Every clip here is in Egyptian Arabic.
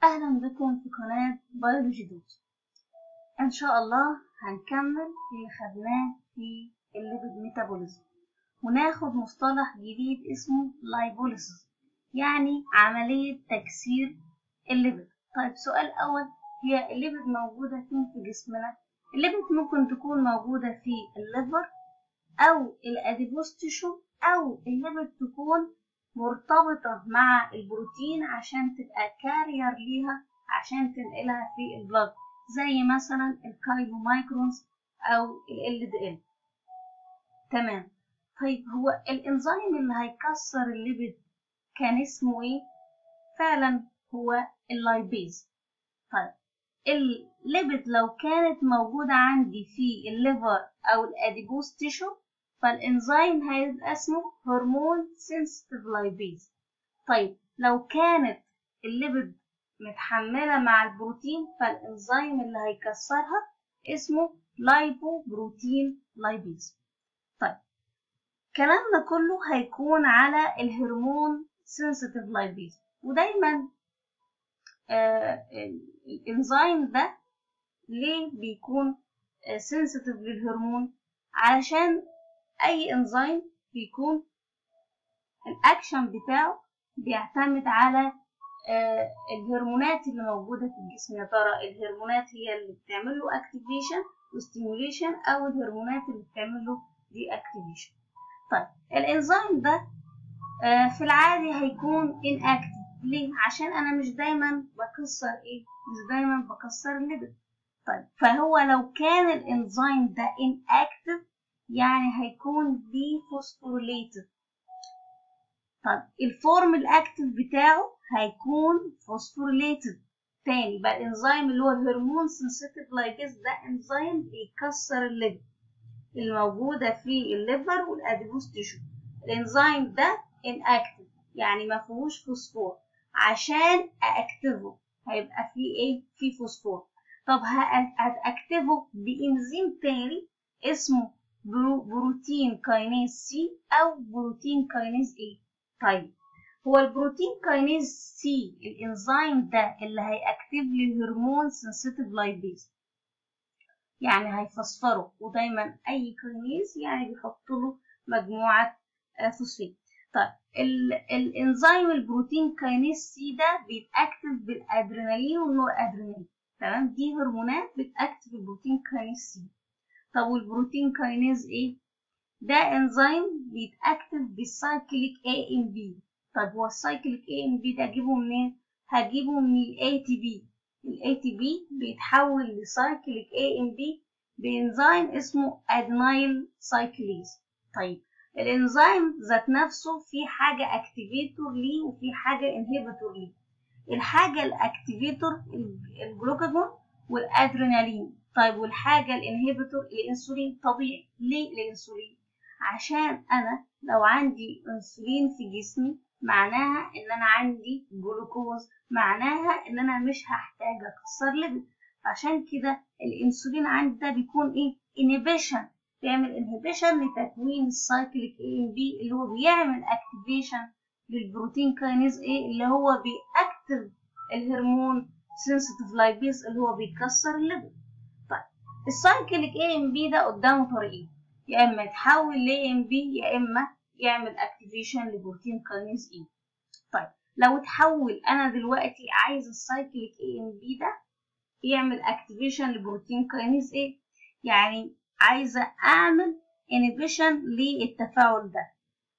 أهلا بكم في قناة بيولوجي دوز إن شاء الله هنكمل اللي خدناه في الليبيد ميتابوليزم وناخد مصطلح جديد اسمه لايبوليسيس يعني عملية تكسير الليبيد طيب سؤال أول هي الليبيد موجودة فين في جسمنا؟ الليبيد ممكن تكون موجودة في الليفر أو الأديبوس تيشو أو الليبيد تكون مرتبطة مع البروتين عشان تبقى كارير ليها عشان تنقلها في البلد زي مثلا الكايلومايكرونز أو ال LDL تمام طيب هو الإنزيم اللي هيكسر الليبيد كان اسمه إيه؟ فعلا هو اللايبيز طيب الليبيد لو كانت موجودة عندي في الليفر أو الأديبوس تيشو فالإنزيم هيبقى اسمه هرمون سنسيتيف لايبيز طيب لو كانت الليبيد متحملة مع البروتين فالإنزيم اللي هيكسرها اسمه لايبو بروتين لايبيز طيب كلامنا كله هيكون على الهرمون سنسيتيف لايبيز ودايما آه الإنزيم ده ليه بيكون سنسيتيف للهرمون علشان اي انزيم بيكون الاكشن بتاعه بيعتمد على آه الهرمونات اللي موجوده في الجسم يا ترى الهرمونات هي اللي بتعمل له اكتيفيشن وستيموليشن او الهرمونات اللي بتعمل له دي اكتيفيشن طيب الانزيم ده آه في العادي هيكون ان اكتيف ليه عشان انا مش دايما بكسر ايه مش دايما بكسر الليبيد طيب فهو لو كان الانزيم ده ان اكتيف يعني هيكون دي فوسفوريليتد طب الفورم الاكتف بتاعه هيكون فوسفوريليتد تاني بقى الانزيم اللي هو الهرمون سنسيتيف لايبيز ده انزيم بيكسر الليبيد الموجودة في الليفر والاديبوس تيشو الانزيم ده ان اكتف يعني ما فيهوش فوسفور عشان اكتفه هيبقى فيه ايه فيه فوسفور طب هتاكتفه بانزيم تاني اسمه بروتين كاينيز سي او بروتين كاينيز ايه طيب هو البروتين كاينيز سي الانزيم ده اللي هيأكتيف لي الهرمون سنسيتيف لايبيز يعني هيفسفره ودايما اي كاينيز يعني بيحط له مجموعه فوسفات طيب الانزيم البروتين كاينيز سي ده بيتاكتف بالادرينالين والنور ادرينالين تمام دي هرمونات بتاكتف البروتين كاينيز سي طب والبروتين كاينيز ايه ده انزيم بيتاكتف بالسايكليك اي ام بي طب هو السايكليك اي ام بي ده اجيبه منين هجيبه من الاي تي بي الاي تي بي بيتحول لسايكليك اي ام بي بانزيم اسمه ادينايل سايكليز طيب الانزيم ذات نفسه في حاجه اكتيفيتور ليه وفي حاجه انهبيتور ليه الحاجه الاكتيفيتور الجلوكاجون والادرينالين طيب والحاجة الانهبيتور الانسولين طبيعي ليه الانسولين عشان انا لو عندي انسولين في جسمي معناها ان انا عندي جلوكوز معناها ان انا مش هحتاج اكسر ليبيد عشان كده الانسولين عندي ده بيكون ايه انهبيشن بيعمل انهبيشن لتكوين السايكليك اي ام بي اللي هو بيعمل اكتيفيشن للبروتين كاينيز ايه اللي هو بيأكتف الهرمون سنسيتيف لايبيز اللي هو بيكسر الليبيد السايكليك اي ام بي ده قدامه طريقين يا اما يتحول ل ام بي يا اما يعمل اكتيفيشن لبروتين كاينيز اي طيب لو اتحول انا دلوقتي عايز السايكليك اي ام بي ده يعمل اكتيفيشن لبروتين كاينيز ايه يعني عايزه اعمل انهبيشن للتفاعل ده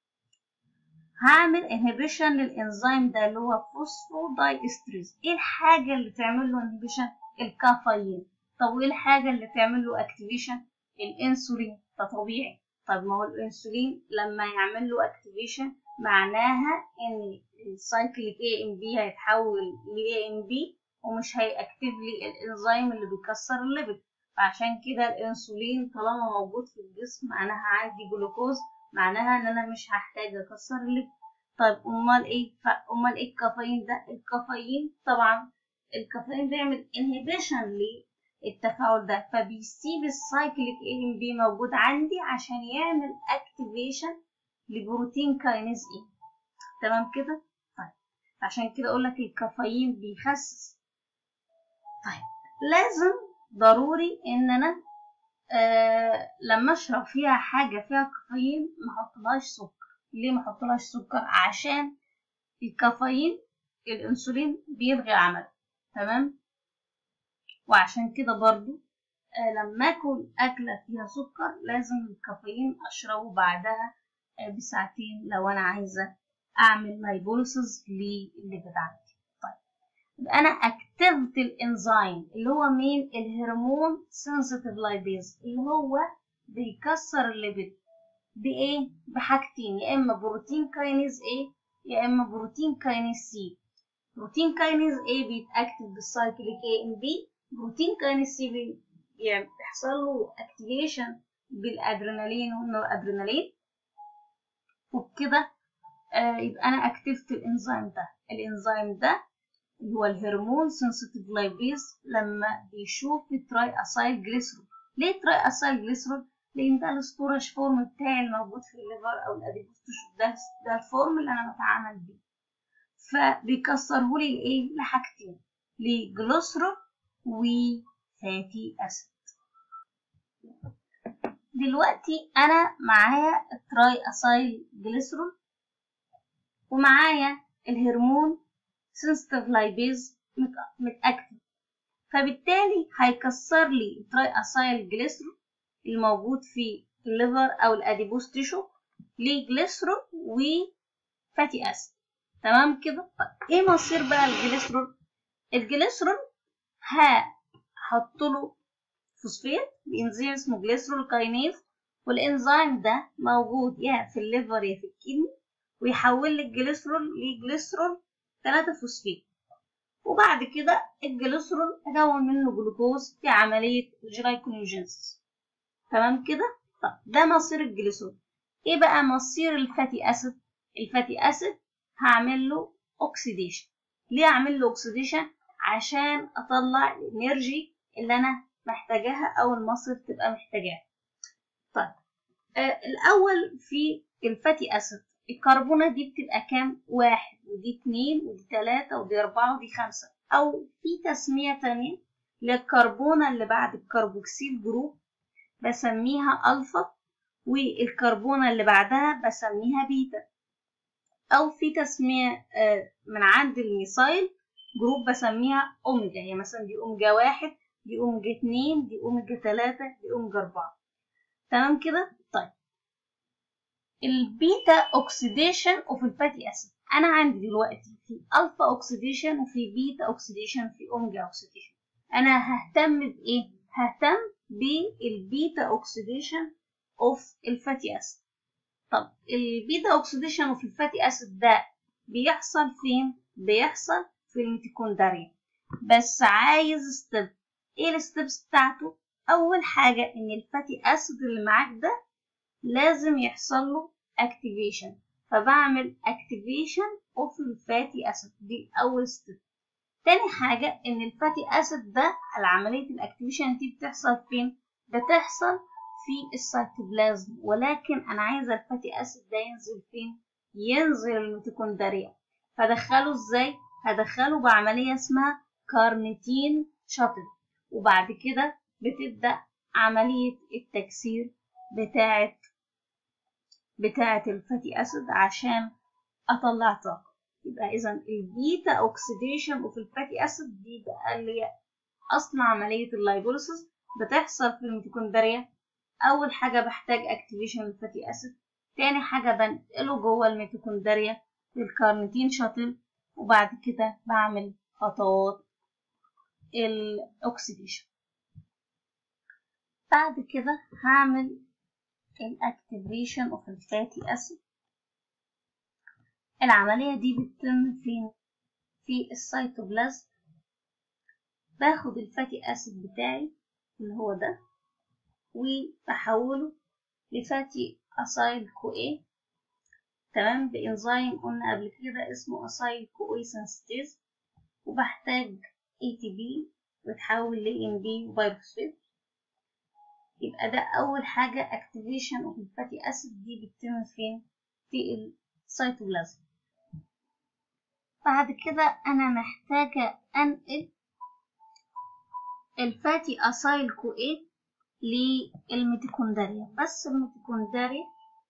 هعمل انهبيشن للانزيم ده اللي هو فوسفوداي استريز ايه الحاجه اللي تعمل له انهبيشن الكافيين طب وايه الحاجة اللي تعمل له اكتيفيشن الانسولين ده طبيعي طب ما هو الانسولين لما يعمل له اكتيفيشن معناها ان السايكليك اي ام بي هيتحول ل اي ام بي ومش هيأكتيف لي الانزيم اللي بيكسر الليبيد فعشان كده الانسولين طالما موجود في الجسم معناها عندي جلوكوز معناها ان انا مش هحتاج اكسر الليبيد طيب امال ايه امال ايه الكافيين ده الكافيين طبعا الكافيين بيعمل انهبيشن ليه التفاعل ده فبيسيب السايكليك اي ام بي موجود عندي عشان يعمل اكتيفيشن لبروتين كاينيز اي تمام كده طيب عشان كده اقول لك الكافيين بيخسس طيب لازم ضروري ان انا آه لما اشرب فيها حاجة فيها كافيين ما احطلهاش سكر ليه ما احطلهاش سكر عشان الكافيين الانسولين بيلغي عمله تمام وعشان كده برضو آه لما اكل اكلة فيها سكر لازم الكافيين اشربه بعدها آه بساعتين لو انا عايزة اعمل لايبوليسز للليبيد عندي طيب يبقى انا اكتفت الانزيم اللي هو مين الهرمون سنسيتيف لايبيز اللي هو بيكسر الليبيد بايه بحاجتين يا اما بروتين كاينيز ايه يا اما بروتين كاينيز سي بروتين كاينيز ايه بيتاكتف بالسايكليك اي ام بي بروتين كاينيز سي بي يعني بيحصل له اكتيفيشن بالادرينالين والنور ادرينالين وبكده آه يبقى انا اكتفت الانزيم ده الانزيم ده اللي هو الهرمون سنسيتيف لايبيز لما بيشوف التراي اسايل جليسرول ليه تراي اسايل جليسرول لان ده الستورج فورم بتاعي الموجود في الليفر او الاديبوس ده ده الفورم اللي انا بتعامل بيه فبيكسره لي لايه لحاجتين لجلوسرول وفاتي اسيد دلوقتي انا معايا التراي اسايل جليسرول ومعايا الهرمون سنسيتيف لايبيز متأكتف فبالتالي هيكسر لي التراي اسايل جليسرول الموجود في الليفر او الاديبوس تيشو لجليسرول وفاتي اسيد تمام كده طيب ايه مصير بقى الجليسرول الجليسرول هحط له فوسفات بانزيم اسمه جليسرول كاينيز والانزيم ده موجود يا في الليفر يا في الكدني ويحول لي الجليسرول لجليسرول 3 فوسفات وبعد كده الجليسرول اكون منه جلوكوز في عمليه الجلايكونيوجينسيس تمام كده طب ده مصير الجليسرول ايه بقى مصير الفاتي اسيد الفاتي اسيد هعمل له اوكسيديشن ليه اعمل له اوكسيديشن عشان اطلع الانرجي اللي انا محتاجاها او المصل تبقى محتاجاها طيب آه الاول في الفاتي اسيد الكربونة دي بتبقى كام واحد ودي اتنين ودي تلاتة ودي اربعة ودي خمسة او في تسمية تانية للكربونة اللي بعد الكربوكسيل جروب بسميها الفا والكربونة اللي بعدها بسميها بيتا او في تسمية من عند الميثايل جروب بسميها اوميجا هي مثلا دي اوميجا واحد دي اوميجا اتنين دي اوميجا تلاتة دي اوميجا اربعة تمام كده طيب البيتا اوكسيديشن اوف الفاتي اسيد انا عندي دلوقتي في الفا اوكسيديشن وفي بيتا اوكسيديشن في اوميجا اوكسيديشن انا ههتم بايه ههتم بالبيتا اوكسيديشن اوف الفاتي اسيد طب البيتا اوكسيديشن اوف الفاتي اسيد ده بيحصل فين بيحصل في الميتوكوندريا بس عايز ستيب ايه الستبس بتاعته اول حاجه ان الفاتي اسيد اللي معاك ده لازم يحصل له اكتيفيشن فبعمل اكتيفيشن اوف الفاتي اسيد دي اول ستيب تاني حاجة ان الفاتي اسيد ده عملية الاكتيفيشن دي بتحصل فين بتحصل في السيتوبلازم ولكن انا عايزة الفاتي اسيد ده ينزل فين ينزل الميتوكوندريا فدخله ازاي هدخله بعملية اسمها كارنيتين شاتل وبعد كده بتبدأ عملية التكسير بتاعة بتاعة الفاتي أسيد عشان أطلع طاقة يبقى إذا البيتا أوكسيديشن وفي الفاتي أسيد دي بقى اللي أصل عملية اللايبوليسيس بتحصل في الميتوكوندريا أول حاجة بحتاج أكتيفيشن الفاتي أسيد تاني حاجة بنقله جوه الميتوكوندريا للكارنيتين شاتل وبعد كده بعمل خطوات الأكسيديشن بعد كده هعمل الاكتيفيشن اوف الفاتي اسيد العملية دي بتتم فين في السيتوبلازم باخد الفاتي اسيد بتاعي اللي هو ده وبحوله لفاتي اسايل كو اي تمام بانزيم قلنا قبل كده اسمه اسايل كو اي سنسيتيز وبحتاج اي تي بي وتحول ل ام بي وبايروفوسفات يبقى ده أول حاجة activation of الفاتي أسيد دي بتتم فين؟ في السيتوبلازم بعد كده أنا محتاجة أنقل الفاتي اسايل كويت للميتوكوندريا بس الميتوكوندريا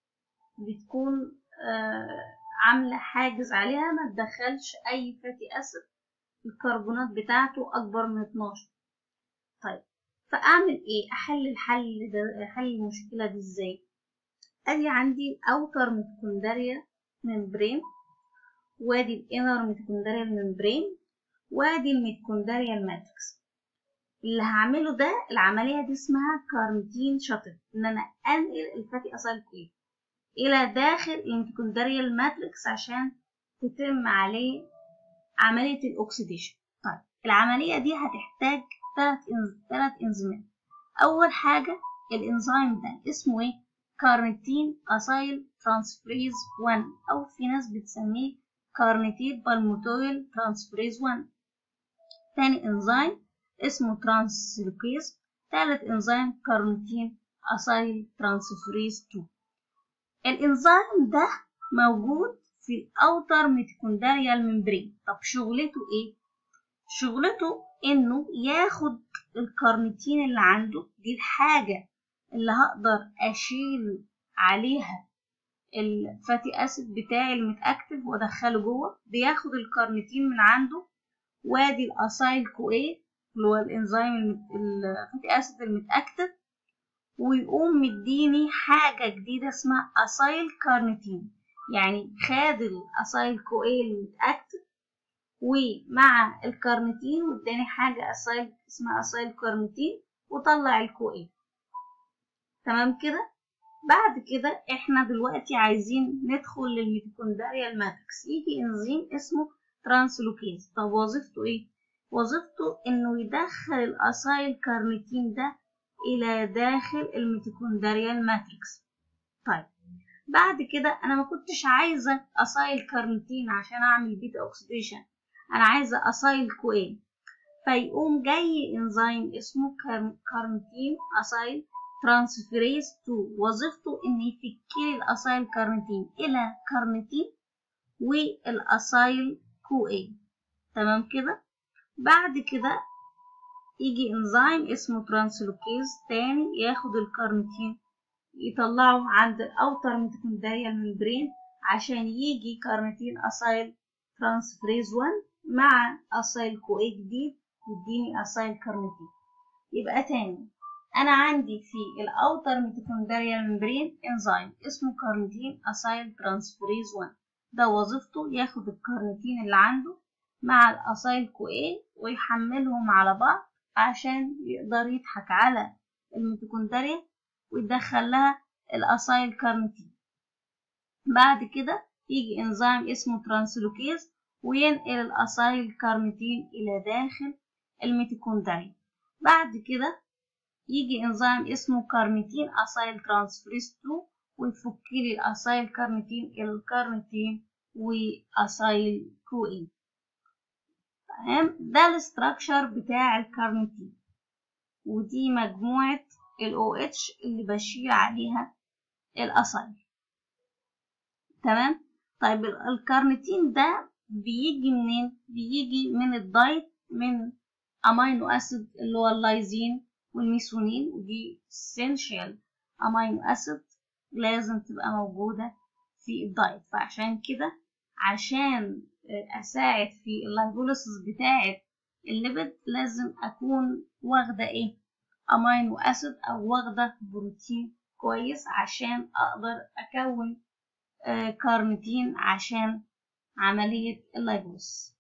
بتكون آه عاملة حاجز عليها ما تدخلش أي فاتي أسيد الكربونات بتاعته أكبر من 12 طيب فأعمل إيه؟ أحل الحل ده أحل المشكلة دي إزاي؟ أدي عندي الأوتر ميتوكوندريا ممبرين وادي الانر ميتوكوندريا ممبرين وادي الميتوكوندريا ماتريكس اللي هعمله ده العملية دي اسمها كارنتين شاتل إن أنا أنقل الفاتي أسايل كويت إلى داخل الميتوكوندريا ماتريكس عشان تتم عليه عملية الأكسيديشن طيب العملية دي هتحتاج ثلاث ثلاث إنزيمات أول حاجة الإنزيم ده اسمه إيه؟ كارنتين أسايل ترانسفريز 1 أو في ناس بتسميه كارنيتيد بالموتويل ترانسفريز 1 تاني إنزيم اسمه ترانسلوكيز تالت إنزيم كارنيتين أسايل ترانسفريز 2 الإنزيم ده موجود في الأوتر ميتوكوندريال ممبرين طب شغلته إيه؟ شغلته إنه ياخد الكارنيتين اللي عنده دي الحاجة اللي هقدر أشيل عليها الفاتي أسيد بتاعي المتأكتف وأدخله جوه بياخد الكارنيتين من عنده وادي الأسايل كويه اللي هو الإنزيم الفاتي أسيد المتأكتف ويقوم مديني حاجة جديدة اسمها أسايل كارنيتين يعني خد الأسايل كويه المتأكتف ومع الكارنيتين واداني حاجة أسايل اسمها أسايل كارنيتين وطلع الكويه تمام كده بعد كده احنا دلوقتي عايزين ندخل للميتوكوندريا الماتريكس يجي انزيم اسمه ترانسلوكيز طب وظيفته ايه وظيفته انه يدخل الاسايل كارنيتين ده الى داخل الميتوكوندريا الماتريكس طيب بعد كده انا ما كنتش عايزه اسايل كارنيتين عشان اعمل بيتا اوكسيديشن انا عايزه اسايل كوين فيقوم جاي انزيم اسمه كارنيتين اسايل ترانسفيريز 2 وظيفته ان يفكلي الاسايل كارنيتين الى كارنيتين والاسايل كو اي تمام كده بعد كده يجي انزيم اسمه ترانسلوكيز تاني ياخد الكارنيتين يطلعه عند الاوتر ميتوكوندريا الممبرين عشان يجي كارنيتين اسايل ترانسفيريز 1 مع اسايل كو اي جديد يديني اسايل كارنيتين يبقى تاني انا عندي في الاوتر ميتوكوندريا ممبرين انزيم اسمه كارنيتين اسايل ترانسفيريز 1 ده وظيفته ياخد الكارنيتين اللي عنده مع الاسايل كو اي ويحملهم على بعض عشان يقدر يضحك على الميتوكوندريا ويدخل لها الاسايل كارنيتين بعد كده يجي انزيم اسمه ترانسلوكيز وينقل الاسايل كارنيتين الى داخل الميتوكوندريا بعد كده يجي انزيم اسمه كارنيتين اسايل ترانسفريز 2 ويفك لي الاسايل كارنيتين الى الكارنيتين واسايل كوين تمام ده الاستراكشر بتاع الكارنيتين ودي مجموعة ال OH اللي بشيل عليها الاسايل تمام طيب الكارنيتين ده بيجي منين بيجي من الدايت من امينو اسيد اللي هو اللايزين والميثيونين ودي essential امينو اسيد لازم تبقى موجودة في الدايت فعشان كده عشان اساعد في اللايبوليسيس بتاعة الليبيد لازم اكون واخدة ايه امينو اسيد او واخدة بروتين كويس عشان اقدر اكون كارنيتين عشان عملية اللايبوليسيس